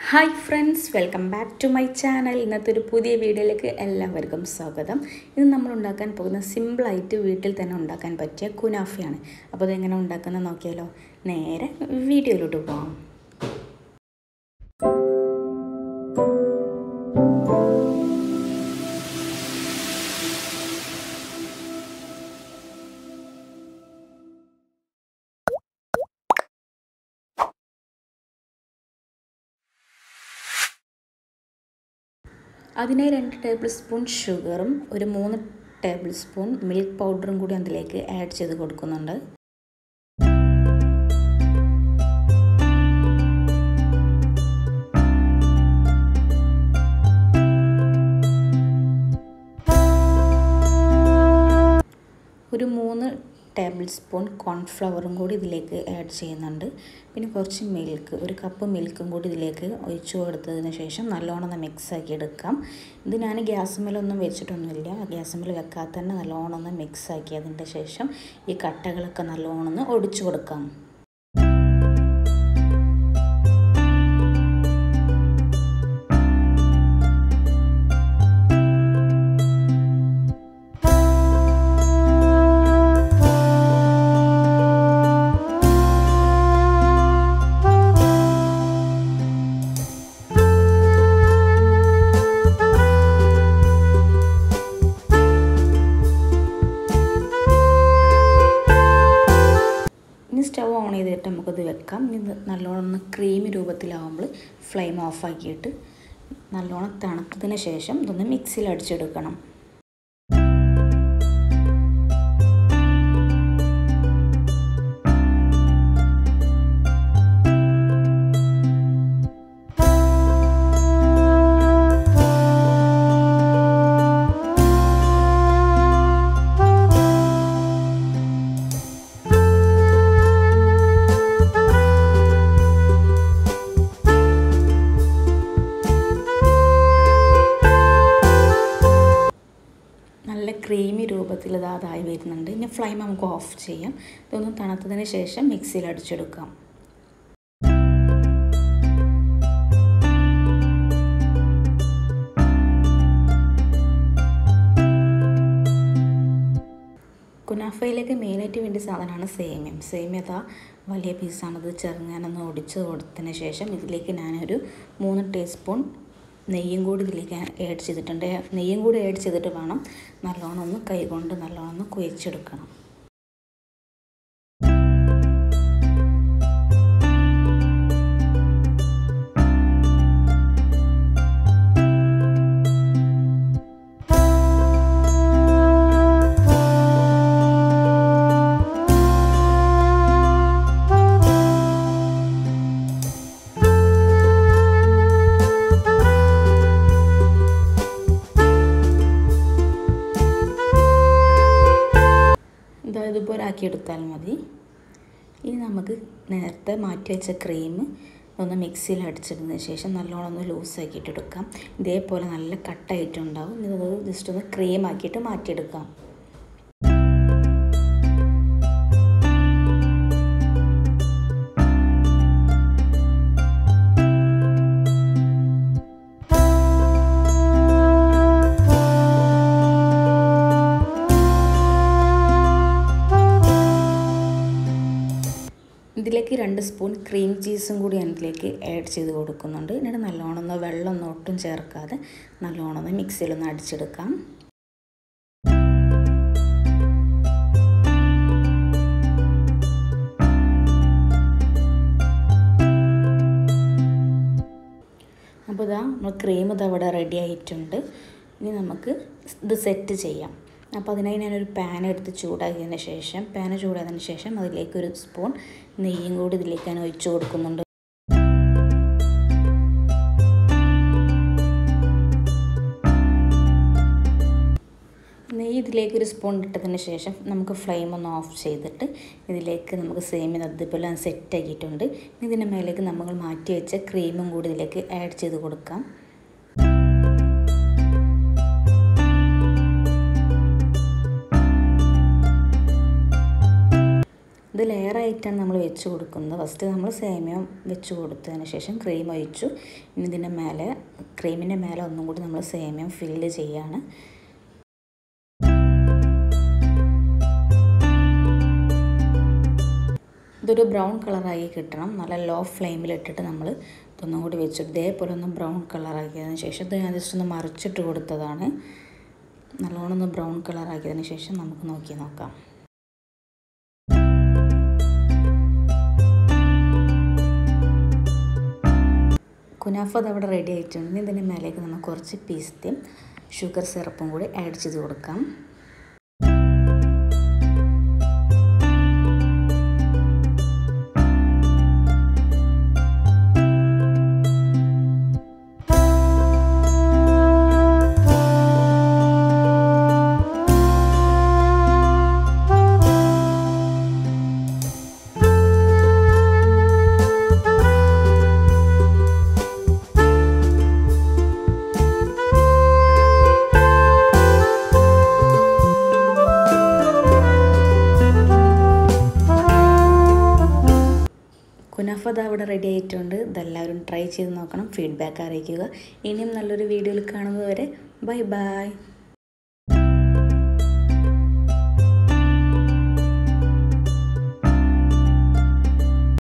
hi friends welcome back to my channel ഇന്നത്തെ ഒരു പുതിയ വീഡിയോയിലേക്ക് എല്ലാവർക്കും സ്വാഗതം ഇന്ന് നമ്മൾ ഉണ്ടാക്കാൻ പോകുന്ന സിമ്പിളായിട്ട് വീട്ടിൽ തന്നെ ഉണ്ടാക്കാൻ പറ്റിയ കുനാഫയാണ് അപ്പോൾ അതെങ്ങനെ ഉണ്ടാക്കുന്നത് നോക്കിയാലോ നേരെ വീഡിയോയിലോട്ട് പോകാം അതിനായി രണ്ട് ടേബിൾ സ്പൂൺ ഷുഗറും ഒരു മൂന്ന് ടേബിൾ സ്പൂൺ മിൽക്ക് പൗഡറും കൂടി അതിലേക്ക് ആഡ് ചെയ്ത് കൊടുക്കുന്നുണ്ട് ഒരു മൂന്ന് ടേബിൾ സ്പൂൺ കോൺഫ്ലവറും കൂടി ഇതിലേക്ക് ആഡ് ചെയ്യുന്നുണ്ട് പിന്നെ കുറച്ച് മിൽക്ക് ഒരു കപ്പ് മിൽക്കും കൂടി ഇതിലേക്ക് ഒഴിച്ചു കൊടുത്തതിന് ശേഷം നല്ലോണം ഒന്ന് മിക്സ് ആക്കി എടുക്കാം ഇത് ഞാൻ ഗ്യാസുമേലൊന്നും വെച്ചിട്ടൊന്നുമില്ല ഗ്യാസുമേൽ വെക്കാതെ തന്നെ നല്ലോണം ഒന്ന് മിക്സ് ആക്കിയതിൻ്റെ ശേഷം ഈ കട്ടകളൊക്കെ നല്ലോണം ഒന്ന് ഒടിച്ചു കൊടുക്കാം ഇനി സ്റ്റവ് ഓൺ ചെയ്തിട്ട് നമുക്കത് വെക്കാം ഇത് നല്ലോണം ഒന്ന് ക്രീമി രൂപത്തിലാവുമ്പോൾ ഫ്ലെയിം ഓഫാക്കിയിട്ട് നല്ലോണം തണുത്തതിന് ശേഷം ഇതൊന്ന് മിക്സിയിൽ അടിച്ചെടുക്കണം നല്ല ക്രീമി രൂപത്തിൽ ഇത് അതായി വരുന്നുണ്ട് ഇനി ഫ്ലെയിം നമുക്ക് ഓഫ് ചെയ്യാം ഇതൊന്ന് തണുത്തതിന് ശേഷം മിക്സിയിൽ അടിച്ചെടുക്കാം കുനാഫയിലേക്ക് മെയിനായിട്ട് വേണ്ട സാധനമാണ് സേമിയം സേമിയ അതാ വലിയ പീസാണത് ചെറുങ്ങാനൊന്ന് ഒടിച്ച് കൊടുത്തതിന് ശേഷം ഇതിലേക്ക് ഞാനൊരു മൂന്ന് ടീസ്പൂൺ നെയ്യും കൂടി ഇതിലേക്ക് ആഡ് ചെയ്തിട്ടുണ്ട് നെയ്യും കൂടി ആഡ് ചെയ്തിട്ട് വേണം നല്ലോണം ഒന്ന് കൈകൊണ്ട് നല്ലോണം ഒന്ന് കുഴച്ചെടുക്കണം ഇതാ ഇതുപോലെ ആക്കിയെടുത്താൽ മതി ഇനി നമുക്ക് നേരത്തെ മാറ്റി വെച്ച ക്രീം ഒന്ന് മിക്സിയിൽ അടിച്ചിടുന്നതിന് ശേഷം നല്ലോണം ഒന്ന് ലൂസാക്കിയിട്ട് എടുക്കാം ഇതേപോലെ നല്ല കട്ടായിട്ടുണ്ടാവും ഇത് ജസ്റ്റ് ഒന്ന് ക്രീം ആക്കിയിട്ട് മാറ്റിയെടുക്കാം ഇതിലേക്ക് രണ്ട് സ്പൂൺ ക്രീം ചീസും കൂടി അതിലേക്ക് ആഡ് ചെയ്ത് കൊടുക്കുന്നുണ്ട് എന്നിട്ട് നല്ലോണം ഒന്ന് വെള്ളം ഒന്നും ഒട്ടും ചേർക്കാതെ നല്ലോണം ഒന്ന് മിക്സിയിലൊന്ന് അടിച്ചെടുക്കാം അപ്പോൾ ഇതാ നമ്മൾ ക്രീം ഇത് അവിടെ റെഡി ആയിട്ടുണ്ട് ഇനി നമുക്ക് ഇത് സെറ്റ് ചെയ്യാം അപ്പോൾ അതിനായി ഞാനൊരു പാൻ എടുത്ത് ചൂടാക്കിയതിന് ശേഷം പാൻ ചൂടായതിന് ശേഷം അതിലേക്ക് ഒരു സ്പൂൺ നെയ്യും കൂടി ഇതിലേക്ക് ഞാൻ ഒഴിച്ചു കൊടുക്കുന്നുണ്ട് നെയ്യ് ഇതിലേക്ക് ഒരു സ്പൂൺ ഇട്ടതിന് ശേഷം നമുക്ക് ഫ്ലെയിം ഒന്ന് ഓഫ് ചെയ്തിട്ട് ഇതിലേക്ക് നമുക്ക് സേമിയ അതുപോലെ സെറ്റ് ആക്കിയിട്ടുണ്ട് ഇതിൻ്റെ മേലേക്ക് നമ്മൾ മാറ്റി വെച്ച ക്രീമും കൂടി ഇതിലേക്ക് ആഡ് ചെയ്ത് കൊടുക്കാം ഇത് ലെയറായിട്ട് ആയിട്ടാണ് നമ്മൾ വെച്ച് കൊടുക്കുന്നത് ഫസ്റ്റ് നമ്മൾ സേമിയ വെച്ച് കൊടുത്തതിന് ശേഷം ക്രീം ഒഴിച്ചു ഇനി ഇതിൻ്റെ മേലെ ക്രീമിൻ്റെ മേലെ ഒന്നും കൂടി നമ്മൾ സേമിയം ഫില്ല് ചെയ്യാണ് ഇതൊരു ബ്രൗൺ കളറായി കിട്ടണം നല്ല ലോ ഫ്ലെയിമിലിട്ടിട്ട് നമ്മൾ ഇതൊന്നും കൂടി വെച്ചു ഇതേപോലെ ഒന്ന് ബ്രൗൺ കളറാക്കിയതിന് ശേഷം ഇത് ഞാൻ ജസ്റ്റ് ഒന്ന് മറിച്ചിട്ട് കൊടുത്തതാണ് നല്ലോണം ഒന്ന് ബ്രൗൺ കളറാക്കിയതിന് ശേഷം നമുക്ക് നോക്കി നോക്കാം കുനാഫ അതവിടെ റെഡി ആയിട്ടുണ്ട് ഇതിൻ്റെ മേലേക്ക് നമുക്ക് കുറച്ച് പീസ്തയും ഷുഗർ സിറപ്പും കൂടി ആഡ് ചെയ്ത് കൊടുക്കാം കുനാഫ അത് അവിടെ റെഡി ആയിട്ടുണ്ട് ഇതെല്ലാവരും ട്രൈ ചെയ്ത് നോക്കണം ഫീഡ്ബാക്ക് അറിയിക്കുക ഇനിയും നല്ലൊരു വീഡിയോയിൽ കാണുന്നത് വരെ ബൈ ബൈ